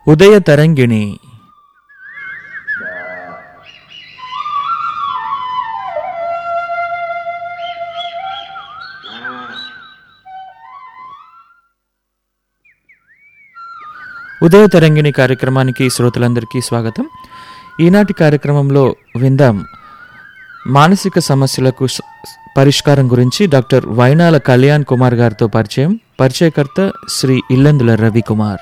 ఉదయ తరంగిణి ఉదయ తరంగిణి కార్యక్రమానికి శ్రోతలందరికీ స్వాగతం ఈనాటి కార్యక్రమంలో విందాం మానసిక సమస్యలకు స- పరిష్కారం గురించి డాక్టర్ వైనాల కళ్యాణ్ కుమార్ గారితో పరిచయం పరిచయకర్త శ్రీ ఇల్లందుల రవికుమార్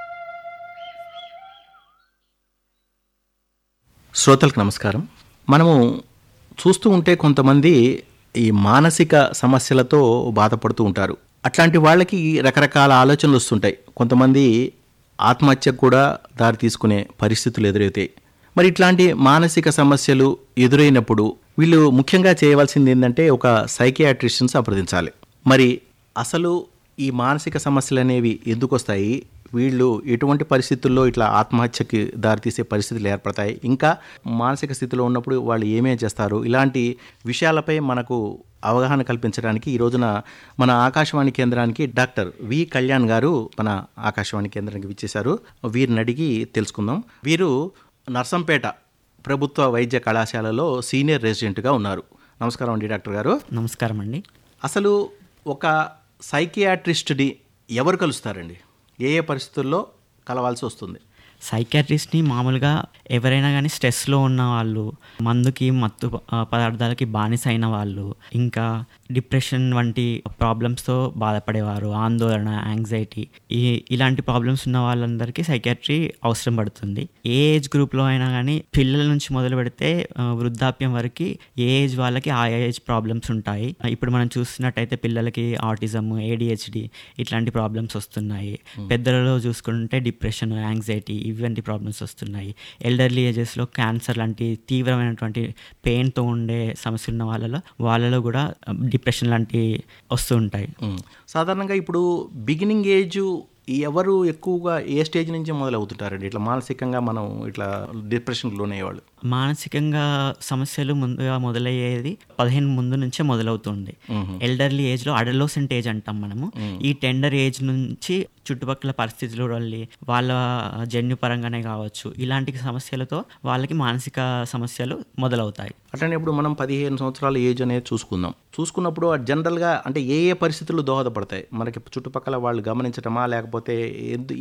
శ్రోతలకు నమస్కారం మనము చూస్తూ ఉంటే కొంతమంది ఈ మానసిక సమస్యలతో బాధపడుతూ ఉంటారు అట్లాంటి వాళ్ళకి రకరకాల ఆలోచనలు వస్తుంటాయి కొంతమంది ఆత్మహత్యకు కూడా దారి తీసుకునే పరిస్థితులు ఎదురవుతాయి మరి ఇట్లాంటి మానసిక సమస్యలు ఎదురైనప్పుడు వీళ్ళు ముఖ్యంగా చేయవలసింది ఏంటంటే ఒక సైకియాట్రిస్ట్ని సంప్రదించాలి మరి అసలు ఈ మానసిక సమస్యలు అనేవి ఎందుకు వస్తాయి వీళ్ళు ఎటువంటి పరిస్థితుల్లో ఇట్లా ఆత్మహత్యకి దారితీసే పరిస్థితులు ఏర్పడతాయి ఇంకా మానసిక స్థితిలో ఉన్నప్పుడు వాళ్ళు ఏమేం చేస్తారు ఇలాంటి విషయాలపై మనకు అవగాహన కల్పించడానికి ఈ రోజున మన ఆకాశవాణి కేంద్రానికి డాక్టర్ వి కళ్యాణ్ గారు మన ఆకాశవాణి కేంద్రానికి విచ్చేశారు వీరిని అడిగి తెలుసుకుందాం వీరు నర్సంపేట ప్రభుత్వ వైద్య కళాశాలలో సీనియర్ రెసిడెంట్గా ఉన్నారు నమస్కారం అండి డాక్టర్ గారు నమస్కారం అండి అసలు ఒక సైకియాట్రిస్ట్ని ఎవరు కలుస్తారండి ఏ ఏ పరిస్థితుల్లో కలవాల్సి వస్తుంది సైకాట్రిస్ట్ని మామూలుగా ఎవరైనా కానీ స్ట్రెస్లో ఉన్న వాళ్ళు మందుకి మత్తు ఆ, పదార్థాలకి బానిస అయిన వాళ్ళు ఇంకా డిప్రెషన్ వంటి ప్రాబ్లమ్స్తో బాధపడేవారు ఆందోళన యాంగ్జైటీ ఈ ఇలాంటి ప్రాబ్లమ్స్ ఉన్న వాళ్ళందరికీ సైకాట్రీ అవసరం పడుతుంది ఏ ఏజ్ గ్రూప్లో అయినా కానీ పిల్లల నుంచి మొదలు పెడితే ఆ, వృద్ధాప్యం వరకు ఏ ఏజ్ వాళ్ళకి ఆ ఏజ్ ప్రాబ్లమ్స్ ఉంటాయి ఇప్పుడు మనం చూస్తున్నట్టయితే పిల్లలకి ఆటిజం ఏడిహెచ్డి ఇట్లాంటి ప్రాబ్లమ్స్ వస్తున్నాయి పెద్దలలో చూసుకుంటే డిప్రెషన్ యాంగ్జైటీ ఇటువంటి ప్రాబ్లమ్స్ వస్తున్నాయి ఎల్డర్లీ ఏజెస్లో క్యాన్సర్ లాంటి తీవ్రమైనటువంటి పెయిన్తో ఉండే సమస్యలు ఉన్న వాళ్ళలో వాళ్ళలో కూడా డిప్రెషన్ లాంటి వస్తూ ఉంటాయి ఉమ్. సాధారణంగా ఇప్పుడు బిగినింగ్ ఏజ్ ఎవరు ఎక్కువగా ఏ స్టేజ్ నుంచి మొదలవుతుంటారండి ఇట్లా మానసికంగా మనం ఇట్లా డిప్రెషన్కి లోనయ్యేవాళ్ళు మానసికంగా సమస్యలు ముందుగా మొదలయ్యేది పదిహేను ముందు నుంచే మొదలవుతుంది ఎల్డర్లీ ఏజ్లో అడలోసెంట్ ఏజ్ అంటాం మనము ఈ టెండర్ ఏజ్ నుంచి చుట్టుపక్కల పరిస్థితుల వల్ల వాళ్ళ జన్యుపరంగానే కావచ్చు ఇలాంటి సమస్యలతో వాళ్ళకి మానసిక సమస్యలు మొదలవుతాయి అట్లనే ఇప్పుడు మనం పదిహేను సంవత్సరాల ఏజ్ అనేది చూసుకుందాం చూసుకున్నప్పుడు జనరల్గా అంటే ఏ ఏ పరిస్థితులు దోహదపడతాయి మనకి చుట్టుపక్కల వాళ్ళు గమనించటమా లేకపోతే ఎందు